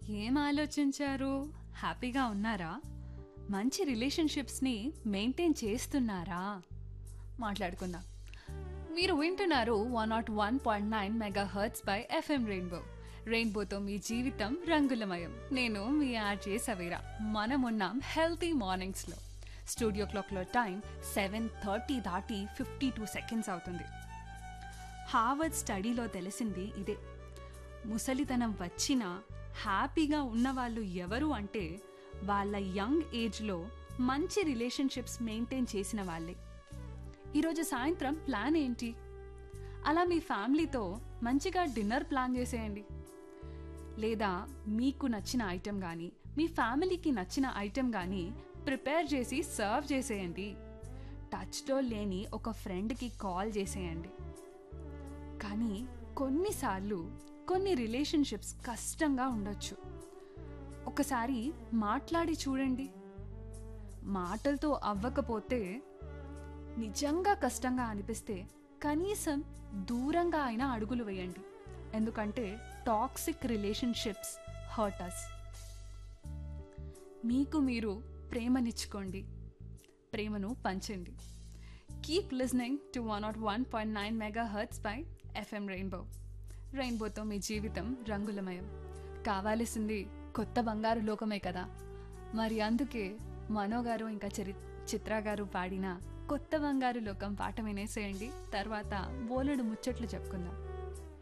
ఏం ఆలోచించారు హ్యాపీగా ఉన్నారా మంచి రిలేషన్షిప్స్ని మెయింటైన్ చేస్తున్నారా మాట్లాడుకుందాం మీరు వింటున్నారు one naught one point nine mega hertz by FM rainbow రెయిన్బోతో మీ జీవితం రంగులమయం నేను మీ ఆర్జే సవేరా మనమున్నాం హెల్తీ మార్నింగ్స్లో స్టూడియో క్లాక్లో టైం సెవెన్ థర్టీ దాటి ఫిఫ్టీ టూ సెకండ్స్ అవుతుంది హార్వర్డ్ స్టడీలో తెలిసింది ఇదే ముసలితనం వచ్చినా హ్యాపీగా ఉన్నవాళ్ళు ఎవరు అంటే వాళ్ళ యంగ్ ఏజ్లో మంచి రిలేషన్షిప్స్ మెయింటైన్ చేసిన వాళ్ళే ఈరోజు సాయంత్రం ప్లాన్ ఏంటి అలా మీ ఫ్యామిలీతో మంచిగా డిన్నర్ ప్లాన్ చేసేయండి లేదా మీకు నచ్చిన ఐటెం కానీ మీ ఫ్యామిలీకి నచ్చిన ఐటెం కానీ ప్రిపేర్ చేసి సర్వ్ చేసేయండి టచ్లో లేని ఒక ఫ్రెండ్కి కాల్ చేసేయండి కానీ కొన్నిసార్లు కొన్ని రిలేషన్షిప్స్ కష్టంగా ఉండొచ్చు ఒకసారి మాట్లాడి చూడండి మాటలతో అవ్వకపోతే నిజంగా కష్టంగా అనిపిస్తే కనీసం దూరంగా అయినా అడుగులు వేయండి ఎందుకంటే టాక్సిక్ రిలేషన్షిప్స్ హర్ట్ అస్ మీకు మీరు ప్రేమనిచ్చుకోండి ప్రేమను పంచండి keep listening to one naught one point nine mega hertz by FM rainbow రెయిన్బోతో మీ జీవితం రంగులమయం కావాల్సింది కొత్త బంగారు లోకమే కదా మరి అందుకే మనో గారు ఇంకా చరి చిత్ర గారు పాడిన కొత్త బంగారు లోకం పాట వినేసేయండి తర్వాత బోలెడు ముచ్చట్లు చెప్పుకుందాం